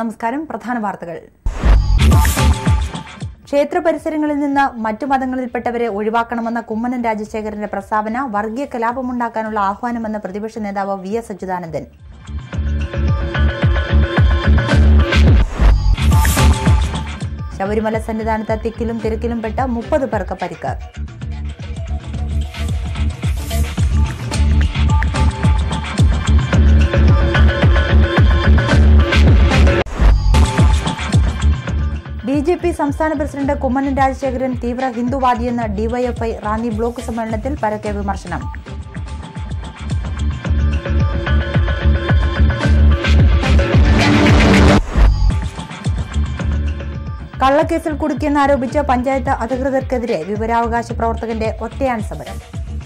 നമസ്കാരം പ്രധാന വാർത്തകൾ ക്ഷേത്ര പരിസരങ്ങളിൽ നിന്ന് മറ്റു മതങ്ങളിൽപ്പെട്ടവരെ ഒഴിവാക്കണമെന്ന കുമ്മനം രാജശേഖരന്റെ പ്രസ്താവന വർഗീയ കലാപമുണ്ടാക്കാനുള്ള ആഹ്വാനമെന്ന് പ്രതിപക്ഷ നേതാവ് വി എസ് അച്യുതാനന്ദൻ ശബരിമല സന്നിധാനത്ത് തിക്കിലും തിരക്കിലും പെട്ട മുപ്പത് പേർക്ക് പരിക്ക് ബി ജെ പി സംസ്ഥാന പ്രസിഡന്റ് കുമ്മനം രാജശേഖരൻ തീവ്ര ഹിന്ദുവാദിയെന്ന് ഡിവൈഎഫ്ഐ റാന്നി ബ്ലോക്ക് സമ്മേളനത്തിൽ പരക്കെ വിമർശനം കള്ളക്കേസിൽ കുടുക്കിയെന്നാരോപിച്ച് പഞ്ചായത്ത് അധികൃതർക്കെതിരെ വിവരാവകാശ പ്രവർത്തകന്റെ ഒറ്റയാൻ സമരം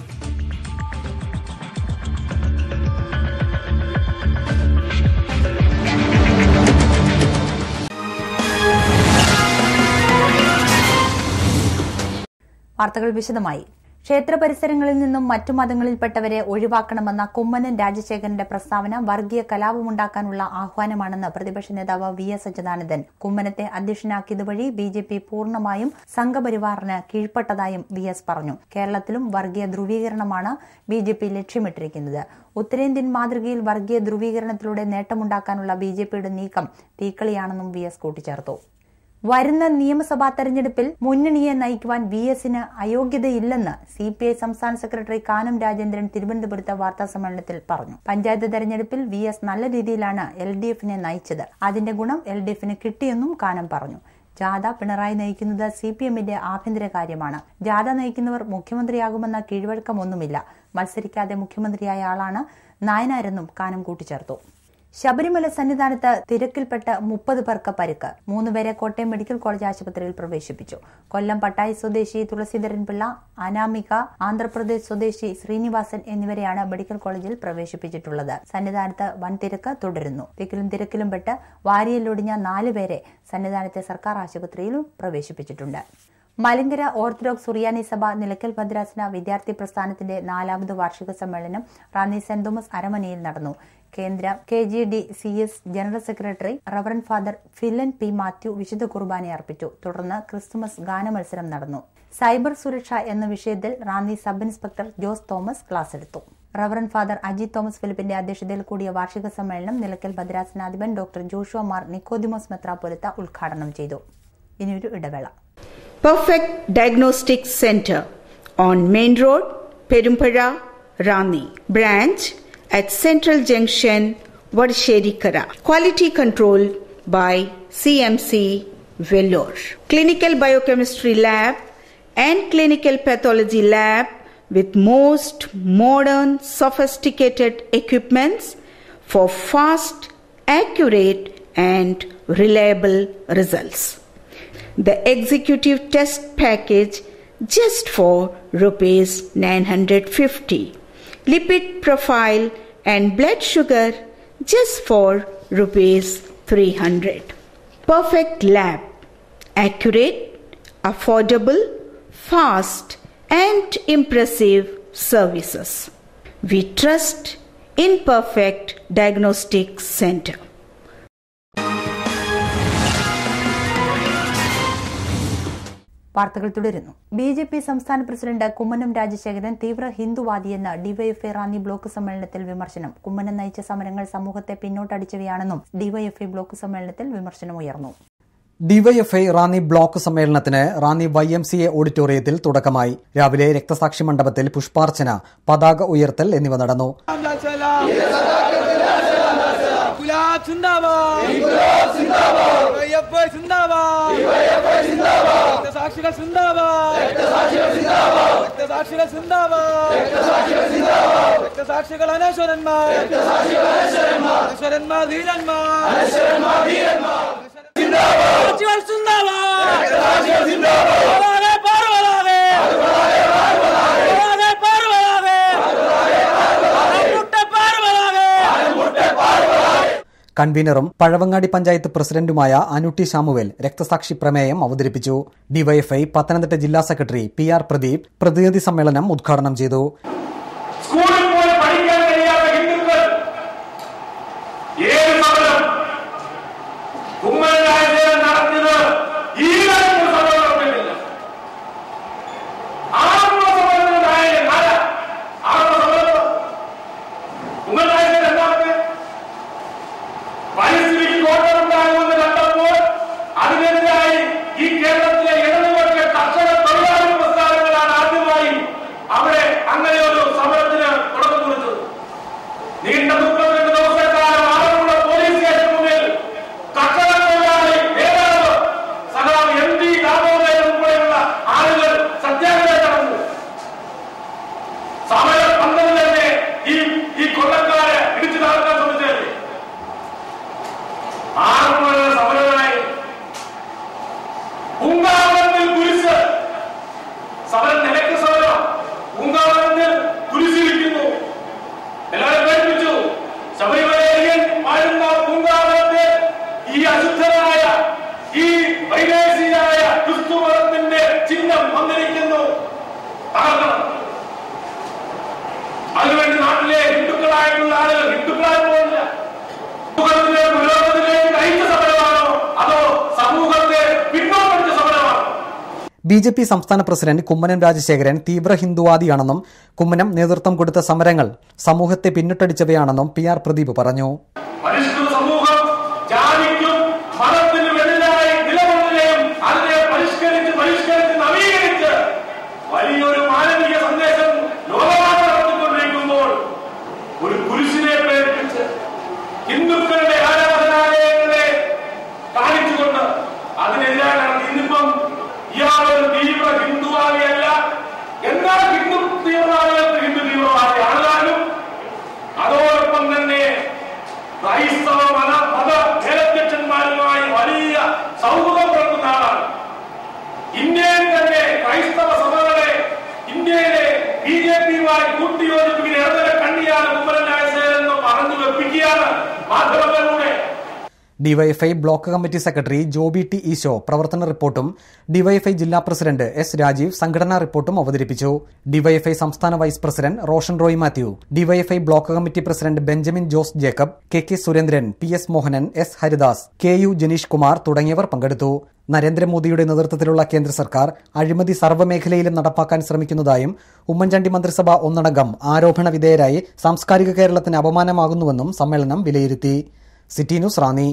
വാർത്തകൾ വിശദമായി ക്ഷേത്ര പരിസരങ്ങളിൽ നിന്നും മറ്റു മതങ്ങളിൽപ്പെട്ടവരെ ഒഴിവാക്കണമെന്ന കുമ്മനം രാജശേഖരന്റെ പ്രസ്താവന വർഗീയ കലാപമുണ്ടാക്കാനുള്ള ആഹ്വാനമാണെന്ന് പ്രതിപക്ഷ നേതാവ് വി എസ് അച്യുതാനന്ദൻ കുമ്മനത്തെ അധ്യക്ഷനാക്കിയതുവഴി ബി ജെ പി പൂർണ്ണമായും സംഘപരിവാറിന് കീഴ്പ്പെട്ടതായും വി എസ് പറഞ്ഞു കേരളത്തിലും വർഗീയ ധ്രുവീകരണമാണ് ബി ജെ പി ലക്ഷ്യമിട്ടിരിക്കുന്നത് ഉത്തരേന്ത്യൻ മാതൃകയിൽ വർഗീയ ധ്രുവീകരണത്തിലൂടെ നേട്ടമുണ്ടാക്കാനുള്ള ബി ജെ പിയുടെ നീക്കം തീക്കളിയാണെന്നും വി എസ് കൂട്ടിച്ചേർത്തു വരുന്ന നിയമസഭാ തെരഞ്ഞെടുപ്പിൽ മുന്നണിയെ നയിക്കുവാൻ വി എസിന് അയോഗ്യതയില്ലെന്ന് സി പി ഐ സംസ്ഥാന സെക്രട്ടറി കാനം രാജേന്ദ്രൻ തിരുവനന്തപുരത്ത് വാർത്താ സമ്മേളനത്തിൽ പറഞ്ഞു പഞ്ചായത്ത് തെരഞ്ഞെടുപ്പിൽ വി എസ് നല്ല രീതിയിലാണ് എൽ ഡി എഫിനെ നയിച്ചത് അതിന്റെ ഗുണം എൽ ഡി എഫിന് കിട്ടിയെന്നും കാനം പറഞ്ഞു ജാഥ പിണറായി നയിക്കുന്നത് സി പി എമ്മിന്റെ ആഭ്യന്തര കാര്യമാണ് ജാഥ നയിക്കുന്നവർ മുഖ്യമന്ത്രിയാകുമെന്ന കീഴ്വഴക്കമൊന്നുമില്ല മത്സരിക്കാതെ മുഖ്യമന്ത്രിയായ ആളാണ് നായനാരെന്നും കാനം കൂട്ടിച്ചേർത്തു ശബരിമല സന്നിധാനത്ത് തിരക്കിൽപ്പെട്ട് മുപ്പത് പേർക്ക് പരിക്ക് മൂന്നുപേരെ കോട്ടയം മെഡിക്കൽ കോളേജ് ആശുപത്രിയിൽ പ്രവേശിപ്പിച്ചു കൊല്ലം പട്ടായി സ്വദേശി തുളസീധരൻ പിള്ള അനാമിക ആന്ധ്രാപ്രദേശ് സ്വദേശി ശ്രീനിവാസൻ എന്നിവരെയാണ് മെഡിക്കൽ കോളേജിൽ പ്രവേശിപ്പിച്ചിട്ടുള്ളത് സന്നിധാനത്ത് വൻ തിരക്ക് തുടരുന്നു തിക്കിലും തിരക്കിലും പെട്ട് വാരിയലൊടിഞ്ഞ നാലുപേരെ സന്നിധാനത്തെ സർക്കാർ ആശുപത്രിയിലും പ്രവേശിപ്പിച്ചിട്ടുണ്ട് മലങ്കര ഓർത്തഡോക്സ് സുറിയാനി സഭ നിലയ്ക്കൽ ഭദ്രാസന വിദ്യാർത്ഥി പ്രസ്ഥാനത്തിന്റെ നാലാമത് വാർഷിക സമ്മേളനം റാന്നി സെന്റ് തോമസ് അരമനയിൽ നടന്നു കേന്ദ്ര K G D C S general secretary reverend father Philen P Mathew വിശുദ്ധ കുർബാന അർപ്പിച്ചു തുടർന്ന് ക്രിസ്തുമസ് ഗാനമത്സരം നടന്നു സൈബർ സുരക്ഷ എന്ന വിഷയത്തിൽ Ranni sub inspector Jose Thomas class എടുത്തു റവറൻ ഫാദർ അജിത് തോമസ് ഫിലിപ്പിന്റെ അധ്യക്ഷതയിൽ കൂടിയ വാർഷിക സമ്മേളനം നിലയ്ക്കൽ ഭദ്രാസനാധിപൻ ഡോക്ടർ ജോഷുവ മാർ നിക്കോദിമോസ് മെത്രാപ്പൊലിത്ത ഉദ്ഘാടനം ചെയ്തു ഇനിയൊരു ഇടവേള Perfect Diagnostic Center on Main Road, Perumpara, Rani. Branch at Central Junction, Vadasherikara. Quality control by CMC Vellore. Clinical Biochemistry Lab and Clinical Pathology Lab with most modern sophisticated equipments for fast, accurate and reliable results the executive test package just for rupees 950 lipid profile and blood sugar just for rupees 300 perfect lab accurate affordable fast and impressive services we trust in perfect diagnostic center വാർത്തകൾ തുടരുന്നു B J P സംസ്ഥാന president Kummanam Rajasekharan തീവ്ര ഹിന്ദുവാദിയെന്ന് DYFI Ranni block സമ്മേളനത്തിൽ വിമർശനം കുമ്മനം നയിച്ച സമരങ്ങൾ സമൂഹത്തെ പിന്നോട്ടടിച്ചവയാണെന്നും ഡിവൈഎഫ്ഐ ബ്ലോക്ക് സമ്മേളനത്തിൽ വിമർശനമുയർന്നു ഡിവൈഎഫ്ഐ റാന്നി ബ്ലോക്ക് സമ്മേളനത്തിന് Ranni Y M C A ഓഡിറ്റോറിയത്തിൽ തുടക്കമായി രാവിലെ രക്തസാക്ഷി മണ്ഡപത്തിൽ പുഷ്പാർച്ചന പതാക ഉയർത്തൽ എന്നിവ നടന്നു ഗുലാബ് സിന്ദാബാദ് ഡിവൈഎഫ്ഐ സിന്ദാബാദ് രക്തസാക്ഷികൾ സിന്ദാബാദ് രക്തസാക്ഷികൾ സിന്ദാബാദ് രക്തസാക്ഷികൾ അനശ്വരന്മാർ അനശ്വരന്മാർ ധീരന്മാർ രക്തസാക്ഷികൾ സിന്ദാബാദ് പാർവലാവേ പാർവലാവേ പാർവലാവേ പാർവലാവേ പാർവലാവേ കൺവീനറും പഴവങ്ങാടി പഞ്ചായത്ത് പ്രസിഡന്റുമായ അനുട്ടി ശാമുവേൽ രക്തസാക്ഷി പ്രമേയം അവതരിപ്പിച്ചു ഡിവൈഎഫ്ഐ പത്തനംതിട്ട ജില്ലാ സെക്രട്ടറി പി ആർ പ്രദീപ് പ്രതിനിധി സമ്മേളനം ഉദ്ഘാടനം ചെയ്തു സ്കൂളിൽ പോയി പഠിക്കാൻ കഴിയാത്ത ഹിന്ദുക്കൾ ഏത് സമരം തകർക്കണം അതിനുവേണ്ടി നാട്ടിലെ ഹിന്ദുക്കളായിട്ടുള്ള ആളുകൾ ഹിന്ദുക്കളായി പോകുന്നില്ല സമൂഹത്തിലെ പുരോഗതിയിലേക്ക് നയിച്ച സമരമാണോ അതോ സമൂഹത്തെ പിന്നോട്ടടിച്ച സമരമാണോ ബി ജെ പി സംസ്ഥാന പ്രസിഡന്റ് കുമ്മനം രാജശേഖരൻ തീവ്ര ഹിന്ദുവാദിയാണെന്നും കുമ്മനം നേതൃത്വം കൊടുത്ത സമരങ്ങൾ സമൂഹത്തെ പിന്നിട്ടടിച്ചവയാണെന്നും പി ആർ പ്രദീപ് പറഞ്ഞു പരിഷ്കൃത സമൂഹം ജാതിക്കും മതത്തിനും എതിരായി നിലകൊള്ളുകയും അതിനെ പരിഷ്കരിച്ച് പരിഷ്കരിച്ച് നവീകരിച്ച് വലിയൊരു മാനവിക സന്ദേശം ലോകമാകെ നടത്തിക്കൊണ്ടിരിക്കുമ്പോൾ ഒരു കുരിശിനെ പ്രേരിപ്പിച്ച് ഹിന്ദുക്കളുടെ ആരാധനാലയങ്ങളെ കാണിച്ചുകൊണ്ട് അതിനെതിരായി നടത്തി ഇന്നിപ്പം ഇയാളൊരു തീവ്ര ഹിന്ദുവാദിയല്ല എന്നാൽ ഹിന്ദു തീവ്രവാദികൾക്ക് ഹിന്ദു തീവ്രവാദിയാണെന്നാലും അതോടൊപ്പം തന്നെ ക്രൈസ്തവ മത മത മേലധ്യക്ഷന്മാരുമായി വലിയ സൗഹൃദം പുലർത്തുന്ന ആളാണ് ഇന്ത്യയിൽ തന്നെ ക്രൈസ്തവ സഭകളെ ഇന്ത്യയിലെ ബി ജെ പിയുമായി കൂട്ടിയോജിപ്പിക്കുന്ന ഇടതര കണ്ണിയാണ് കുമ്മരൻ രാജശേഖരൻ എന്ന് പറഞ്ഞു വെപ്പിക്കുകയാണ് മാധ്യമങ്ങളിലൂടെ DYFI block committee secretary Joby T Isho പ്രവർത്തന റിപ്പോർട്ടും ഡിവൈഎഫ്ഐ ജില്ലാ പ്രസിഡന്റ് എസ് രാജീവ് സംഘടനാ റിപ്പോർട്ടും അവതരിപ്പിച്ചു ഡിവൈഎഫ്ഐ സംസ്ഥാന vice president Roshan Roy Mathew DYFI block committee president Benjamin Jose Jacob K K Surendran P S Mohanan S Haridas K U Janeesh Kumar തുടങ്ങിയവർ പങ്കെടുത്തു നരേന്ദ്രമോദിയുടെ നേതൃത്വത്തിലുള്ള കേന്ദ്ര സർക്കാർ അഴിമതി സർവ്വമേഖലയിലും നടപ്പാക്കാൻ ശ്രമിക്കുന്നതായും ഉമ്മൻചാണ്ടി മന്ത്രിസഭ ഒന്നടങ്കം ആരോപണ വിധേയരായി സാംസ്കാരിക കേരളത്തിന് അപമാനമാകുന്നുവെന്നും സമ്മേളനം വിലയിരുത്തി city news Ranni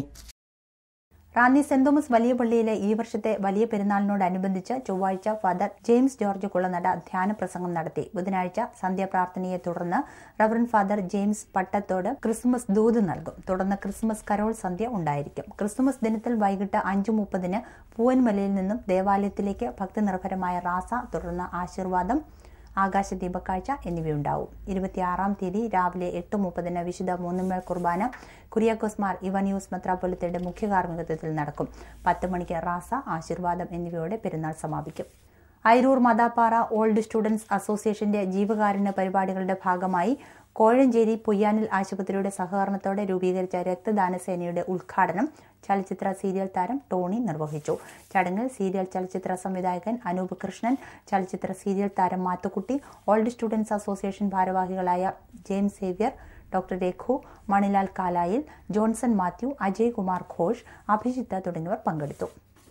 Ranni saint Thomas വലിയ പള്ളിയിലെ ഈ വർഷത്തെ വലിയ പെരുന്നാളിനോടനുബന്ധിച്ച് ചൊവ്വാഴ്ച ഫാദർ ജെയിംസ് ജോർജ് കുളനട ധ്യാന പ്രസംഗം നടത്തി ബുധനാഴ്ച സന്ധ്യാപ്രാർത്ഥനയെ തുടർന്ന് reverend father James Pattathod Christmas ദൂത് നൽകും തുടർന്ന് ക്രിസ്മസ് കരോൾ സന്ധ്യ ഉണ്ടായിരിക്കും ക്രിസ്മസ് ദിനത്തിൽ വൈകിട്ട് അഞ്ചു മുപ്പതിന് പൂവൻമലയിൽ നിന്നും ദേവാലയത്തിലേക്ക് ഭക്തിനിർഭരമായ റാസ തുടർന്ന് ആശീർവാദം ആകാശദീപക്കാഴ്ച എന്നിവയുണ്ടാവും ഇരുപത്തിയാറാം തീയതി രാവിലെ എട്ട് മുപ്പതിന് വിശുദ്ധ മൂന്നുമേൽ കുർബാന കുര്യാക്കോസ്മാർ ഇവന്യൂസ് മെത്രാപ്പൊലിത്തയുടെ മുഖ്യ കാർമ്മികത്വത്തിൽ നടക്കും പത്ത് മണിക്ക് റാസ ആശീർവാദം എന്നിവയോടെ പെരുന്നാൾ സമാപിക്കും ഐരൂർ മദാപ്പാറ ഓൾഡ് സ്റ്റുഡൻസ് അസോസിയേഷന്റെ ജീവകാരുണ്യ പരിപാടികളുടെ ഭാഗമായി കോഴഞ്ചേരി പൊയ്യാനിൽ ആശുപത്രിയുടെ സഹകരണത്തോടെ രൂപീകരിച്ച രക്തദാന സേനയുടെ ഉദ്ഘാടനം ചലച്ചിത്ര സീരിയൽ താരം ടോണി നിർവഹിച്ചു ചടങ്ങിൽ സീരിയൽ ചലച്ചിത്ര സംവിധായകൻ അനൂപ് കൃഷ്ണൻ ചലച്ചിത്ര സീരിയൽ താരം മാത്തുക്കുട്ടി ഓൾഡ് സ്റ്റുഡൻസ് അസോസിയേഷൻ ഭാരവാഹികളായ ജെയിംസ് സേവ്യർ ഡോക്ടർ രഘു മണിലാൽ കാലായിൽ ജോൺസൺ മാത്യു അജയ് കുമാർ ഘോഷ് അഭിജിത്ത് തുടങ്ങിയവർ പങ്കെടുത്തു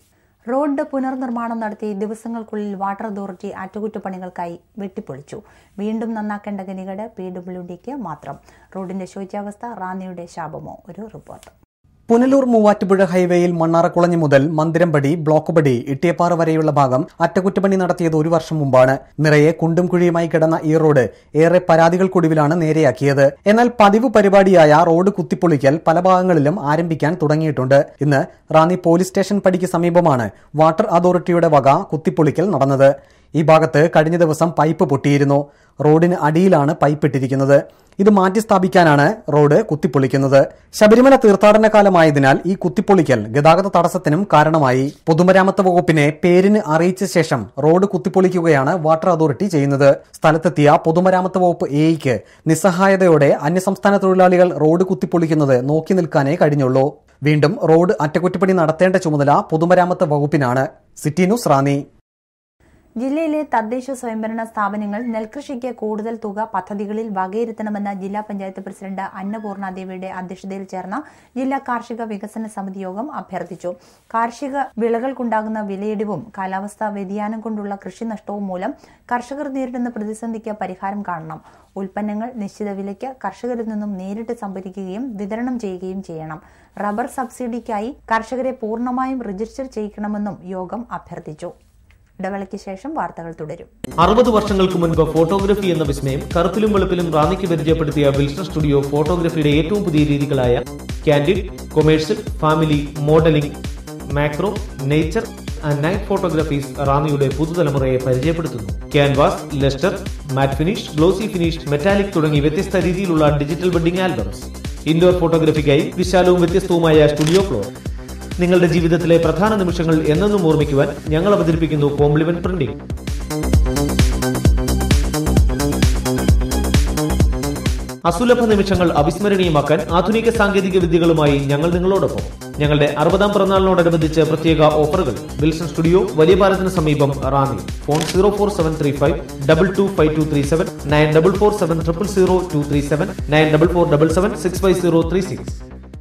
റോഡ് പുനർനിർമ്മാണം നടത്തി ദിവസങ്ങൾക്കുള്ളിൽ വാട്ടർ അതോറിറ്റി അറ്റകുറ്റപ്പണികൾക്കായി വെട്ടിപ്പൊളിച്ചു വീണ്ടും നന്നാക്കേണ്ട ഗനികട് പി ഡബ്ല്യു ഡിക്ക് മാത്രം റോഡിന്റെ ശോച്യാവസ്ഥ റാന്നിയുടെ ശാപമോ ഒരു റിപ്പോർട്ട് പുനലൂർ മൂവാറ്റുപുഴ ഹൈവേയിൽ മണ്ണാറക്കുളഞ്ഞി മുതൽ മന്ദിരംപടി ബ്ലോക്കുപടി ഇട്ടിയപ്പാറ വരെയുള്ള ഭാഗം അറ്റകുറ്റപ്പണി നടത്തിയത് ഒരു വർഷം മുമ്പാണ് നിറയെ കുണ്ടും കുഴിയുമായി കിടന്ന ഈ റോഡ് ഏറെ പരാതികൾക്കൊടുവിലാണ് നേരെയാക്കിയത് എന്നാൽ പതിവ് പരിപാടിയായ റോഡ് കുത്തിപ്പൊളിക്കൽ പല ഭാഗങ്ങളിലും ആരംഭിക്കാൻ തുടങ്ങിയിട്ടുണ്ട് ഇന്ന് റാന്നി പോലീസ് സ്റ്റേഷൻ പടിക്ക് സമീപമാണ് വാട്ടർ അതോറിറ്റിയുടെ വക കുത്തിപ്പൊളിക്കൽ നടന്നത് ഈ ഭാഗത്ത് കഴിഞ്ഞ ദിവസം പൈപ്പ് പൊട്ടിയിരുന്നു റോഡിന് അടിയിലാണ് പൈപ്പ് ഇട്ടിരിക്കുന്നത് ഇത് മാറ്റി സ്ഥാപിക്കാനാണ് റോഡ് കുത്തിപ്പൊളിക്കുന്നത് ശബരിമല തീർത്ഥാടന കാലമായതിനാൽ ഈ കുത്തിപ്പൊളിക്കൽ ഗതാഗത തടസ്സത്തിനും കാരണമായി പൊതുമരാമത്ത് വകുപ്പിനെ പേരിന് അറിയിച്ച ശേഷം റോഡ് കുത്തിപ്പൊളിക്കുകയാണ് വാട്ടർ അതോറിറ്റി ചെയ്യുന്നത് സ്ഥലത്തെത്തിയ പൊതുമരാമത്ത് വകുപ്പ് എയ്ക്ക് നിസ്സഹായതയോടെ അന്യസംസ്ഥാന തൊഴിലാളികൾ റോഡ് കുത്തിപ്പൊളിക്കുന്നത് നോക്കി നിൽക്കാനേ കഴിഞ്ഞുള്ളൂ വീണ്ടും റോഡ് അറ്റകുറ്റപ്പണി നടത്തേണ്ട ചുമതല പൊതുമരാമത്ത് വകുപ്പിനാണ് സിറ്റി ന്യൂസ് റാന്നി ജില്ലയിലെ തദ്ദേശ സ്വയംഭരണ സ്ഥാപനങ്ങൾ നെൽകൃഷിക്ക് കൂടുതൽ തുക പദ്ധതികളിൽ വകയിരുത്തണമെന്ന ജില്ലാ പഞ്ചായത്ത് പ്രസിഡന്റ് അന്നപൂർണ ദേവിയുടെ അധ്യക്ഷതയിൽ ചേർന്ന ജില്ലാ കാർഷിക വികസന സമിതി യോഗം അഭ്യർത്ഥിച്ചു കാർഷിക വിളകൾക്കുണ്ടാകുന്ന വിലയിടിവും കാലാവസ്ഥാ വ്യതിയാനം കൊണ്ടുള്ള കൃഷിനഷ്ടവും മൂലം കർഷകർ നേരിടുന്ന പ്രതിസന്ധിക്ക് പരിഹാരം കാണണം ഉൽപ്പന്നങ്ങൾ നിശ്ചിത വിലയ്ക്ക് കർഷകരിൽ നിന്നും നേരിട്ട് സംഭരിക്കുകയും വിതരണം ചെയ്യുകയും ചെയ്യണം റബ്ബർ സബ്സിഡിക്കായി കർഷകരെ പൂർണ്ണമായും രജിസ്റ്റർ ചെയ്യിക്കണമെന്നും യോഗം അഭ്യർത്ഥിച്ചു ഇടവേളയ്ക്ക് ശേഷം വാർത്തകൾ തുടരും അറുപത് വർഷങ്ങൾക്ക് മുൻപ് ഫോട്ടോഗ്രഫി എന്ന വിസ്മയം കറുപ്പിലും വെളുപ്പിലും റാന്നിക്ക് പരിചയപ്പെടുത്തിയ വിൽസൺ സ്റ്റുഡിയോ ഫോട്ടോഗ്രഫിയുടെ ഏറ്റവും പുതിയ രീതികളായ candid commercial family modelling macro nature and night photographies റാന്നിയുടെ പുതുതലമുറയെ പരിചയപ്പെടുത്തുന്നു canvas lustre matte finish glossy finish metallic തുടങ്ങി വ്യത്യസ്ത രീതിയിലുള്ള ഡിജിറ്റൽ വെഡിംഗ് ആൽബംസ് ഇൻഡോർ ഫോട്ടോഗ്രഫിക്കായി വിശാലവും വ്യത്യസ്തവുമായ സ്റ്റുഡിയോ ഫ്ലോർ നിങ്ങളുടെ ജീവിതത്തിലെ പ്രധാന നിമിഷങ്ങൾ എന്നെന്നും ഓർമ്മിക്കുവാൻ ഞങ്ങൾ അവതരിപ്പിക്കുന്നു കോംപ്ലിമെന്റ് പ്രിന്റിംഗ് അസുലഭ നിമിഷങ്ങൾ അവിസ്മരണീയമാക്കാൻ ആധുനിക സാങ്കേതിക വിദ്യകളുമായി ഞങ്ങൾ നിങ്ങളോടൊപ്പം ഞങ്ങളുടെ അറുപതാം പിറന്നാളിനോടനുബന്ധിച്ച് പ്രത്യേക ഓഫറുകൾ വിൽസൺ സ്റ്റുഡിയോ വലിയ പാലത്തിന് സമീപം Ranni phone zero four seven three five double two five two three seven nine double four seven triple zero two three seven nine double four double seven six five zero three six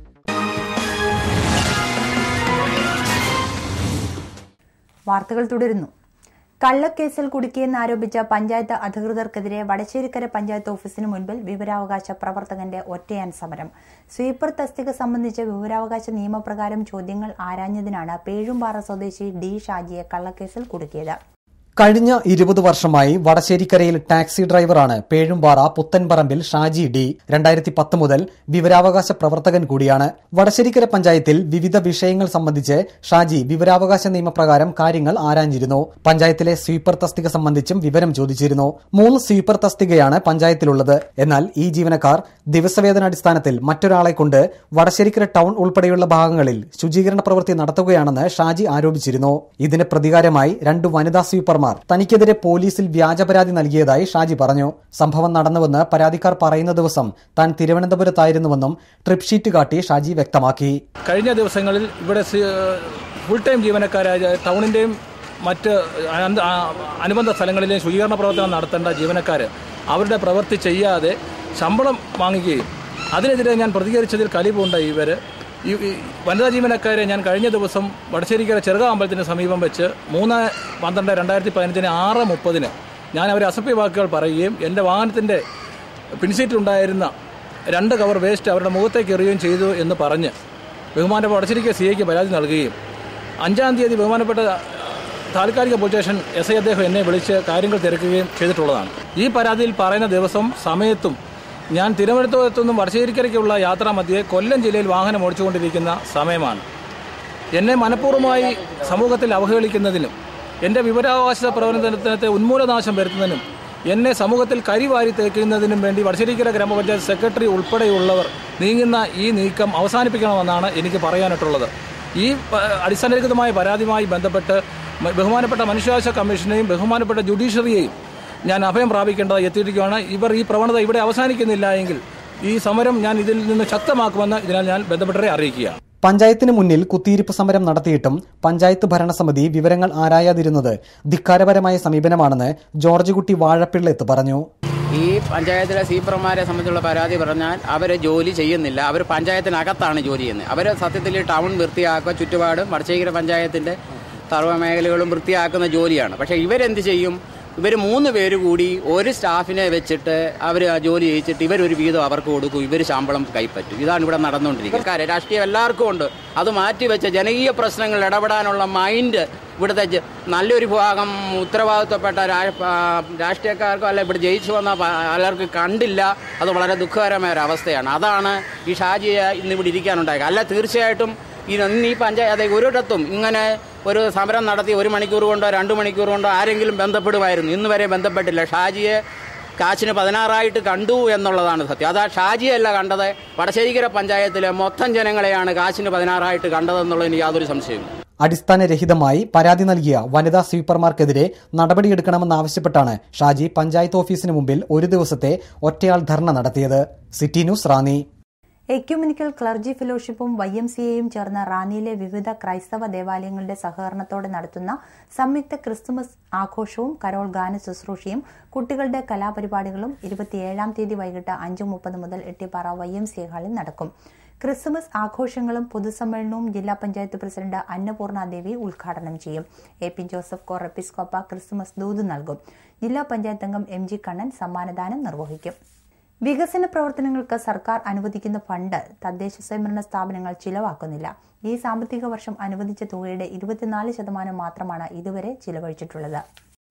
വാർത്തകൾ തുടരുന്നു കള്ളക്കേസിൽ കുടുക്കിയെന്നാരോപിച്ച പഞ്ചായത്ത് അധികൃതർക്കെതിരെ വടശ്ശേരിക്കര പഞ്ചായത്ത് ഓഫീസിന് മുൻപിൽ വിവരാവകാശ പ്രവർത്തകന്റെ ഒറ്റയാൻ സമരം sweeper തസ്തിക സംബന്ധിച്ച വിവരാവകാശ നിയമപ്രകാരം ചോദ്യങ്ങൾ ആരാഞ്ഞതിനാണ് പേഴുംപാറ സ്വദേശി ഡി ഷാജിയെ കള്ളക്കേസിൽ കുടുക്കിയത് കഴിഞ്ഞ ഇരുപത് വർഷമായി വടശ്ശേരിക്കരയിൽ ടാക്സി ഡ്രൈവറാണ് പേഴുംപാറ പുത്തൻപറമ്പിൽ ഷാജി ഡി രണ്ടായിരത്തി പത്ത് മുതൽ വിവരാവകാശ പ്രവർത്തകൻ കൂടിയാണ് വടശ്ശേരിക്കര പഞ്ചായത്തിൽ വിവിധ വിഷയങ്ങൾ സംബന്ധിച്ച് ഷാജി വിവരാവകാശ നിയമപ്രകാരം കാര്യങ്ങൾ ആരാഞ്ഞിരുന്നു പഞ്ചായത്തിലെ സ്വീപ്പർ തസ്തിക സംബന്ധിച്ചും വിവരം ചോദിച്ചിരുന്നു മൂന്ന് സ്വീപ്പർ തസ്തികയാണ് പഞ്ചായത്തിലുള്ളത് എന്നാൽ ഈ ജീവനക്കാർ ദിവസവേതനാടിസ്ഥാനത്തിൽ മറ്റൊരാളെ കൊണ്ട് വടശ്ശേരിക്കര ടൗൺ ഉൾപ്പെടെയുള്ള ഭാഗങ്ങളിൽ ശുചീകരണ പ്രവൃത്തി നടത്തുകയാണെന്ന് ഷാജി ആരോപിച്ചിരുന്നു ഇതിന് പ്രതികാരമായി രണ്ട് വനിതാ സ്വീപ്പർമാർ തനിക്കെതിരെ പോലീസിൽ വ്യാജ പരാതി നൽകിയതായി ഷാജി പറഞ്ഞു സംഭവം നടന്നുവെന്ന് പരാതിക്കാർ പറയുന്ന ദിവസം താൻ തിരുവനന്തപുരത്തായിരുന്നുവെന്നും ട്രിപ്പ് ഷീറ്റ് കാട്ടി ഷാജി വ്യക്തമാക്കി കഴിഞ്ഞ ദിവസങ്ങളിൽ ഇവിടെ സി- ഫുൾ ടൈം ജീവനക്കാരായ ടൗണിൻ്റെയും മറ്റ് അനന്ത- ആ, അനുബന്ധ സ്ഥലങ്ങളിലെയും ശുചീകരണ പ്രവർത്തനം നടത്തേണ്ട ജീവനക്കാർ അവരുടെ പ്രവൃത്തി ചെയ്യാതെ ശമ്പളം വാങ്ങുകയും അതിനെതിരെ ഞാൻ പ്രതികരിച്ചതിൽ കലിവുണ്ട് ഇവർ ഈ ഈ വനിതാ ജീവനക്കാരെ ഞാൻ കഴിഞ്ഞ ദിവസം വടശ്ശേരിക്കര ചെറുക അമ്പലത്തിന് സമീപം വെച്ച് മൂന്ന് പന്ത്രണ്ട് രണ്ടായിരത്തി പതിനഞ്ചിന് ആറ് മുപ്പതിന് ഞാൻ അവരെ അസഭ്യ വാക്കുകൾ പറയുകയും എൻ്റെ വാഹനത്തിൻ്റെ പിൻസീറ്റിലുണ്ടായിരുന്ന രണ്ട് കവർ വേസ്റ്റ് അവരുടെ മുഖത്തേക്ക് എറിയുകയും ചെയ്തു എന്ന് പറഞ്ഞ് ബഹുമാനപ്പെട്ട വടശ്ശേരിക്ക സി ഐക്ക് പരാതി നൽകുകയും അഞ്ചാം തീയതി ബഹുമാനപ്പെട്ട താൽക്കാലിക പോലീസ് സ്റ്റേഷൻ എസ് ഐ അദ്ദേഹം എന്നെ വിളിച്ച് കാര്യങ്ങൾ തിരക്കുകയും ചെയ്തിട്ടുള്ളതാണ് ഈ പരാതിയിൽ പറയുന്ന ദിവസം സമയത്തും ഞാൻ തിരുവനന്തപുരത്തു നിന്നും വടശ്ശേരിക്കരയ്ക്കുള്ള യാത്രാമധ്യേ കൊല്ലം ജില്ലയിൽ വാഹനം ഓടിച്ചുകൊണ്ടിരിക്കുന്ന സമയമാണ് എന്നെ മനഃപൂർവ്വമായി സമൂഹത്തിൽ അവഹേളിക്കുന്നതിനും എൻ്റെ വിവരാവകാശ പ്രവർത്തനത്തെ ഉന്മൂലനാശം വരുത്തുന്നതിനും എന്നെ സമൂഹത്തിൽ കരിവാരി തേക്കുന്നതിനും വേണ്ടി വടശ്ശേരിക്കര ഗ്രാമപഞ്ചായത്ത് സെക്രട്ടറി ഉൾപ്പെടെയുള്ളവർ നീങ്ങുന്ന ഈ നീക്കം അവസാനിപ്പിക്കണമെന്നാണ് എനിക്ക് പറയാനായിട്ടുള്ളത് ഈ പ- അടിസ്ഥാനരഹിതമായ പരാതിയുമായി ബന്ധപ്പെട്ട് മ- ബഹുമാനപ്പെട്ട മനുഷ്യാവകാശ കമ്മീഷനെയും ബഹുമാനപ്പെട്ട ജുഡീഷ്യറിയെയും ഞാൻ അഭയം പ്രാപിക്കേണ്ടത് എത്തിയിരിക്കുകയാണ് ഇവർ ഈ പ്രവണത ഇവിടെ അവസാനിക്കുന്നില്ല എങ്കിൽ ഈ സമരം ഞാൻ ഇതിൽ നിന്ന് ശക്തമാക്കുമെന്ന് ഇതിനാൽ ഞാൻ ബന്ധപ്പെട്ടവരെ അറിയിക്കുകയാണ് പഞ്ചായത്തിന് മുന്നിൽ കുത്തിയിരിപ്പ് സമരം നടത്തിയിട്ടും പഞ്ചായത്ത് ഭരണസമിതി വിവരങ്ങൾ ആരായാതിരുന്നത് ധിക്കാരപരമായ സമീപനമാണെന്ന് ജോർജ് കുട്ടി വാഴപ്പിള്ളത്ത് പറഞ്ഞു ഈ പഞ്ചായത്തിലെ സീപ്പർമാരെ സംബന്ധിച്ചുള്ള പരാതി പറഞ്ഞാൽ അവർ ജോലി ചെയ്യുന്നില്ല അവർ പഞ്ചായത്തിനകത്താണ് ജോലി ചെയ്യുന്നത് അവർ സത്യത്തിൽ ടൗൺ വൃത്തിയാക്കുക ചുറ്റുപാടും വടശ്ശേഖര പഞ്ചായത്തിൻ്റെ സർവ്വമേഖലകളും വൃത്തിയാക്കുന്ന ജോലിയാണ് പക്ഷേ ഇവരെന്ത് ചെയ്യും ഇവർ മൂന്ന് പേര് കൂടി ഒരു സ്റ്റാഫിനെ വെച്ചിട്ട് അവർ ആ ജോലി ചെയ്യിച്ചിട്ട് ഇവരൊരു വീതം അവർക്ക് കൊടുക്കും ഇവർ ശമ്പളം കൈപ്പറ്റും ഇതാണ് ഇവിടെ നടന്നുകൊണ്ടിരിക്കുന്നത് കാര്യം രാഷ്ട്രീയം എല്ലാവർക്കും ഉണ്ട് അത് മാറ്റിവെച്ച് ജനകീയ പ്രശ്നങ്ങളിൽ ഇടപെടാനുള്ള മൈൻഡ് ഇവിടുത്തെ ജ- നല്ലൊരു ഭാഗം ഉത്തരവാദിത്വപ്പെട്ട രാ- ആ, രാഷ്ട്രീയക്കാർക്കോ അല്ല ഇവിടെ ജയിച്ചു വന്ന പ- പലർക്കും കണ്ടില്ല അത് വളരെ ദുഃഖകരമായ ഒരു അവസ്ഥയാണ് അതാണ് ഈ ഷാജിയെ ഇന്ന് ഇവിടെ ഇരിക്കാനുണ്ടായത് അല്ല തീർച്ചയായിട്ടും ഈ ഇന്ന് ഈ പഞ്ചായത്ത് ഒരിടത്തും ഇങ്ങനെ ഒരു സമരം നടത്തി ഒരു മണിക്കൂർ കൊണ്ടോ രണ്ട് മണിക്കൂർ കൊണ്ടോ ആരെങ്കിലും ബന്ധപ്പെടുമായിരുന്നു ഇന്ന് വരെ ബന്ധപ്പെട്ടില്ല ഷാജിയെ കാശിന് പതിനാറായിട്ട് കണ്ടു എന്നുള്ളതാണ് സത്യം അതാ ഷാജിയല്ല കണ്ടത് വടശ്ശേരിക്കര പഞ്ചായത്തിലെ മൊത്തം ജനങ്ങളെയാണ് കാശിന് പതിനാറായിട്ട് കണ്ടതെന്നുള്ളതിന് യാതൊരു സംശയവും അടിസ്ഥാനരഹിതമായി പരാതി നൽകിയ വനിതാ സ്വീപ്പർമാർക്കെതിരെ നടപടിയെടുക്കണമെന്നാവശ്യപ്പെട്ടാണ് ഷാജി പഞ്ചായത്ത് ഓഫീസിന് മുമ്പിൽ ഒരു ദിവസത്തെ ഒറ്റയാൾ ധർണ നടത്തിയത് city news Ranni ecumenical clergy ഫെലോഷിപ്പും വൈ എം സി എയും ചേർന്ന് റാന്നിയിലെ വിവിധ ക്രൈസ്തവ ദേവാലയങ്ങളുടെ സഹകരണത്തോടെ നടത്തുന്ന സംയുക്ത ക്രിസ്തുമസ് ആഘോഷവും കരോൾ ഗാന ശുശ്രൂഷയും കുട്ടികളുടെ കലാപരിപാടികളും ഇരുപത്തിയേഴാം തീയതി വൈകിട്ട് അഞ്ച് മുപ്പത് മുതൽ എട്ടിപ്പാറ വൈ എം സി ഹാളിൽ നടക്കും ക്രിസ്തുമസ് ആഘോഷങ്ങളും പൊതുസമ്മേളനവും ജില്ലാ പഞ്ചായത്ത് പ്രസിഡന്റ് അന്നപൂർണ ദേവി ഉദ്ഘാടനം ചെയ്യും എ പി ജോസഫ് കോർ എപ്പിസ്കോപ്പ ക്രിസ്തുമസ് ദൂത് നൽകും ജില്ലാ പഞ്ചായത്ത് അംഗം എം ജി കണ്ണൻ സമ്മാനദാനം നിർവഹിക്കും വികസന പ്രവർത്തനങ്ങൾക്ക് സർക്കാർ അനുവദിക്കുന്ന ഫണ്ട് തദ്ദേശ സ്വയംഭരണ സ്ഥാപനങ്ങൾ ചിലവാക്കുന്നില്ല ഈ സാമ്പത്തിക വർഷം അനുവദിച്ച തുകയുടെ ഇരുപത്തിനാല് ശതമാനം മാത്രമാണ് ഇതുവരെ ചിലവഴിച്ചിട്ടുള്ളത്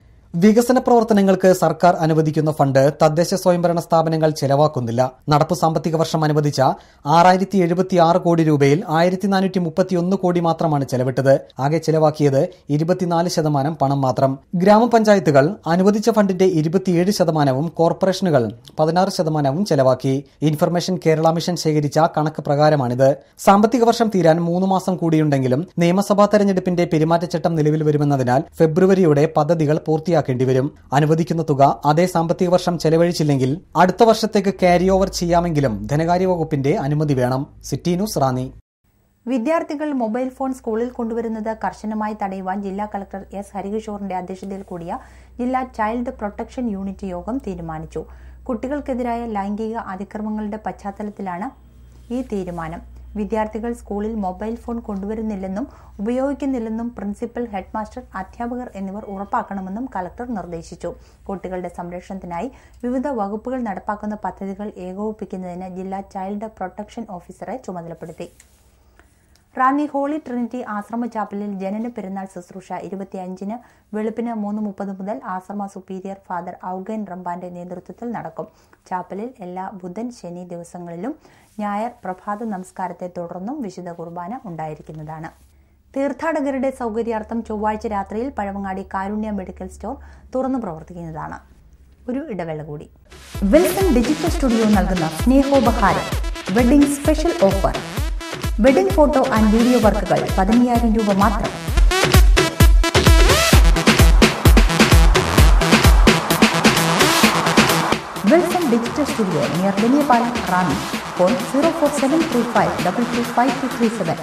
വികസന പ്രവർത്തനങ്ങൾക്ക് സർക്കാർ അനുവദിക്കുന്ന ഫണ്ട് തദ്ദേശ സ്വയംഭരണ സ്ഥാപനങ്ങൾ ചെലവാക്കുന്നില്ല നടപ്പു സാമ്പത്തിക വർഷം അനുവദിച്ച ആറായിരത്തി എഴുപത്തിയാറ് കോടി രൂപയിൽ ആയിരത്തി നാനൂറ്റി മുപ്പത്തിയൊന്ന് കോടി മാത്രമാണ് ചെലവിട്ടത് ആകെ ചെലവാക്കിയത് ഇരുപത്തിനാല് ശതമാനം പണം മാത്രം ഗ്രാമപഞ്ചായത്തുകൾ അനുവദിച്ച ഫണ്ടിന്റെ ഇരുപത്തിയേഴ് ശതമാനവും കോർപ്പറേഷനുകൾ പതിനാറ് ശതമാനവും ചെലവാക്കി ഇൻഫർമേഷൻ കേരള മിഷൻ ശേഖരിച്ച കണക്ക് പ്രകാരമാണിത് സാമ്പത്തിക വർഷം തീരാൻ മൂന്ന് മാസം കൂടിയുണ്ടെങ്കിലും നിയമസഭാ തെരഞ്ഞെടുപ്പിന്റെ പെരുമാറ്റച്ചട്ടം നിലവിൽ വരുമെന്നതിനാൽ ഫെബ്രുവരിയോടെ പദ്ധതികൾ പൂർത്തിയാക്കി പൂർത്തിയാക്കേണ്ടി വരും അനുവദിക്കുന്ന തുക അതേ സാമ്പത്തിക വർഷം ചെലവഴിച്ചില്ലെങ്കിൽ അടുത്ത വർഷത്തേക്ക് ക്യാരി ഓവർ ചെയ്യാമെങ്കിലും ധനകാര്യ വകുപ്പിന്റെ അനുമതി വേണം സിറ്റി ന്യൂസ് റാന്നി വിദ്യാർത്ഥികൾ മൊബൈൽ ഫോൺ സ്കൂളിൽ കൊണ്ടുവരുന്നത് കർശനമായി തടയുവാൻ ജില്ലാ കളക്ടർ എസ് ഹരികിഷോറിന്റെ അധ്യക്ഷതയിൽ കൂടിയ ജില്ലാ ചൈൽഡ് പ്രൊട്ടക്ഷൻ യൂണിറ്റ് യോഗം തീരുമാനിച്ചു കുട്ടികൾക്കെതിരായ ലൈംഗിക അതിക്രമങ്ങളുടെ പശ്ചാത്തലത്തിലാണ് ഈ തീരുമാനം വിദ്യാർത്ഥികൾ സ്കൂളിൽ മൊബൈൽ ഫോൺ കൊണ്ടുവരുന്നില്ലെന്നും ഉപയോഗിക്കുന്നില്ലെന്നും പ്രിൻസിപ്പൽ ഹെഡ്മാസ്റ്റർ അധ്യാപകർ എന്നിവർ ഉറപ്പാക്കണമെന്നും കളക്ടർ നിർദ്ദേശിച്ചു കുട്ടികളുടെ സംരക്ഷണത്തിനായി വിവിധ വകുപ്പുകൾ നടപ്പാക്കുന്ന പദ്ധതികൾ ഏകോപിപ്പിക്കുന്നതിന് ജില്ലാ ചൈൽഡ് പ്രൊട്ടക്ഷൻ ഓഫീസറെ ചുമതലപ്പെടുത്തി റാന്നി ഹോളി ട്രിനിറ്റി ആശ്രമ ചാപ്പലിൽ ജനന പെരുന്നാൾ ശുശ്രൂഷ ഇരുപത്തിയഞ്ചിന് വെളുപ്പിന് മൂന്ന് മുപ്പത് മുതൽ ആശ്രമ സുപ്പീരിയർ ഫാദർ ഔഗൻ റംബാന്റെ നേതൃത്വത്തിൽ നടക്കും ചാപ്പലിൽ എല്ലാ ബുധൻ ശനി ദിവസങ്ങളിലും ഞായർ പ്രഭാത നമസ്കാരത്തെ തുടർന്നും വിശുദ്ധ കുർബാന ഉണ്ടായിരിക്കുന്നതാണ് തീർത്ഥാടകരുടെ സൗകര്യാർത്ഥം ചൊവ്വാഴ്ച രാത്രിയിൽ പഴവങ്ങാടി കാരുണ്യ മെഡിക്കൽ സ്റ്റോർ തുറന്നു പ്രവർത്തിക്കുന്നതാണ് ഒരു ഇടവേള കൂടി വിൽസൺ ഡിജിറ്റൽ സ്റ്റുഡിയോ നൽകുന്ന സ്നേഹോപഹാരം wedding special offer wedding photo and video വർക്കുകൾ പതിനയ്യായിരം രൂപ മാത്രം Wilson digital studio near Valiyapalam Ranni phone zero four seven three five double two five two three seven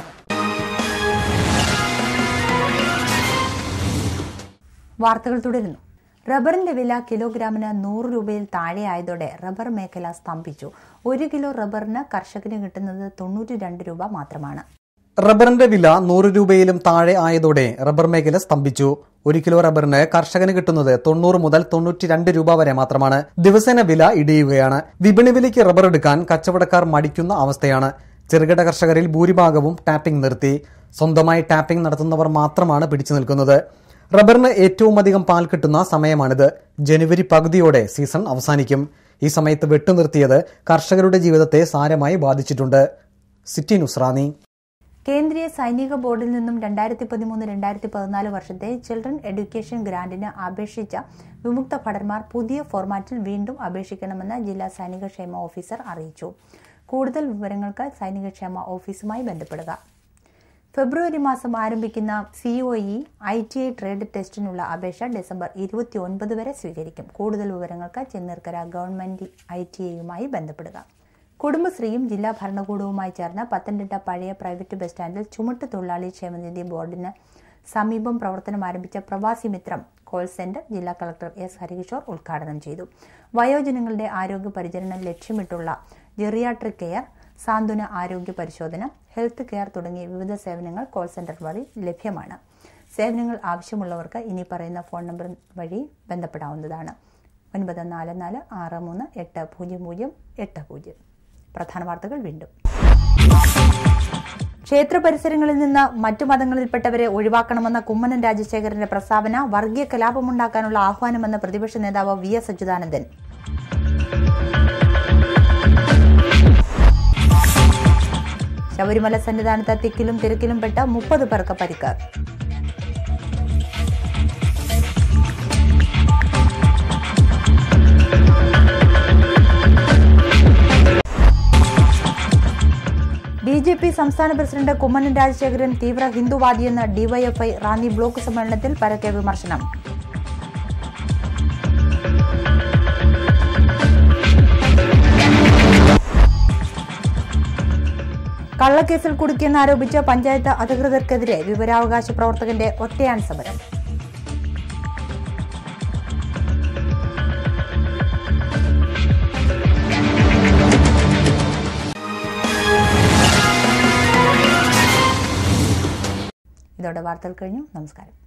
വാർത്തകൾ തുടരുന്നു റബ്ബറിന്റെ വില കിലോഗ്രാമിന് നൂറ് രൂപയിൽ താഴെയായതോടെ റബ്ബർ മേഖല സ്തംഭിച്ചു ഒരു കിലോ റബ്ബറിന് കർഷകന് കിട്ടുന്നത് തൊണ്ണൂറ്റി രണ്ട് രൂപ മാത്രമാണ് റബ്ബറിന്റെ വില നൂറ് രൂപയിലും താഴെ ആയതോടെ റബ്ബർ മേഖല സ്തംഭിച്ചു ഒരു കിലോ റബ്ബറിന് കർഷകന് കിട്ടുന്നത് തൊണ്ണൂറ് മുതൽ തൊണ്ണൂറ്റി രണ്ട് രൂപ വരെ മാത്രമാണ് ദിവസേന വില ഇടിയുകയാണ് വിപണി വിലയ്ക്ക് റബ്ബർ എടുക്കാൻ കച്ചവടക്കാർ മടിക്കുന്ന അവസ്ഥയാണ് ചെറുകിട കർഷകരിൽ ഭൂരിഭാഗവും ടാപ്പിംഗ് നിർത്തി സ്വന്തമായി ടാപ്പിംഗ് നടത്തുന്നവർ മാത്രമാണ് പിടിച്ചു നിൽക്കുന്നത് റബ്ബറിന് ഏറ്റവും അധികം പാൽ കിട്ടുന്ന സമയമാണിത് ജനുവരി പകുതിയോടെ സീസൺ അവസാനിക്കും ഈ സമയത്ത് വെട്ടുനിർത്തിയത് കർഷകരുടെ ജീവിതത്തെ സാരമായി ബാധിച്ചിട്ടുണ്ട് സിറ്റി ന്യൂസ് റാന്നി കേന്ദ്രീയ സൈനിക ബോർഡിൽ നിന്നും രണ്ടായിരത്തി പതിമൂന്ന് രണ്ടായിരത്തി പതിനാല് വർഷത്തെ ചിൽഡ്രൻ എഡ്യൂക്കേഷൻ ഗ്രാന്റിന് അപേക്ഷിച്ച വിമുക്ത ഭടന്മാർ പുതിയ ഫോർമാറ്റിൽ വീണ്ടും അപേക്ഷിക്കണമെന്ന് ജില്ലാ സൈനികക്ഷേമ ഓഫീസർ അറിയിച്ചു കൂടുതൽ വിവരങ്ങൾക്ക് സൈനികക്ഷേമ ഓഫീസുമായി ബന്ധപ്പെടുക ഫെബ്രുവരി മാസം ആരംഭിക്കുന്ന COE I T I trade ടെസ്റ്റിനുള്ള അപേക്ഷ ഡിസംബർ ഇരുപത്തി ഒൻപത് വരെ സ്വീകരിക്കും കൂടുതൽ വിവരങ്ങൾക്ക് ചെന്നീർക്കര ഗവൺമെന്റ് ഐ ടി ഐയുമായി ബന്ധപ്പെടുക കുടുംബശ്രീയും ജില്ലാ ഭരണകൂടവുമായി ചേർന്ന് പത്തനംതിട്ട പഴയ പ്രൈവറ്റ് ബസ് സ്റ്റാൻഡിൽ ചുമട്ട് തൊഴിലാളി ക്ഷേമനിധി ബോർഡിന് സമീപം പ്രവർത്തനം ആരംഭിച്ച പ്രവാസി മിത്രം കോൾ സെന്റർ ജില്ലാ കളക്ടർ എസ് ഹരികിഷോർ ഉദ്ഘാടനം ചെയ്തു വയോജനങ്ങളുടെ ആരോഗ്യ പരിചരണം ലക്ഷ്യമിട്ടുള്ള ജെറിയാട്രിക് കെയർ സാന്ത്വന ആരോഗ്യ പരിശോധന ഹെൽത്ത് കെയർ തുടങ്ങിയ വിവിധ സേവനങ്ങൾ കോൾ സെന്റർ വഴി ലഭ്യമാണ് സേവനങ്ങൾ ആവശ്യമുള്ളവർക്ക് ഇനി പറയുന്ന ഫോൺ നമ്പർ വഴി ബന്ധപ്പെടാവുന്നതാണ് ഒൻപത് നാല് നാല് ആറ് മൂന്ന് എട്ട് പൂജ്യം പൂജ്യം എട്ട് പൂജ്യം പ്രധാന വാർത്തകൾ വീണ്ടും ക്ഷേത്ര പരിസരങ്ങളിൽ നിന്ന് മറ്റു മതങ്ങളിൽപ്പെട്ടവരെ ഒഴിവാക്കണമെന്ന കുമ്മനം രാജശേഖരന്റെ പ്രസ്താവന വർഗീയ കലാപമുണ്ടാക്കാനുള്ള ആഹ്വാനമെന്ന് പ്രതിപക്ഷ നേതാവ് വി എസ് അച്യുതാനന്ദൻ ശബരിമല സന്നിധാനത്ത് തിക്കിലും തിരക്കിലും പെട്ട മുപ്പത് പേർക്ക് പരിക്ക് ബി ജെ പി സംസ്ഥാന പ്രസിഡന്റ് കുമ്മനം രാജശേഖരൻ തീവ്ര ഹിന്ദുവാദിയെന്ന് ഡിവൈഎഫ്ഐ റാന്നി ബ്ലോക്ക് സമ്മേളനത്തിൽ പരക്കെ വിമർശനം കള്ളക്കേസിൽ കുടുക്കിയെന്നാരോപിച്ച് പഞ്ചായത്ത് അധികൃതർക്കെതിരെ വിവരാവകാശ പ്രവർത്തകന്റെ ഒറ്റയാൻ സമരം ഇതോടെ വാർത്തകൾ കഴിഞ്ഞു നമസ്കാരം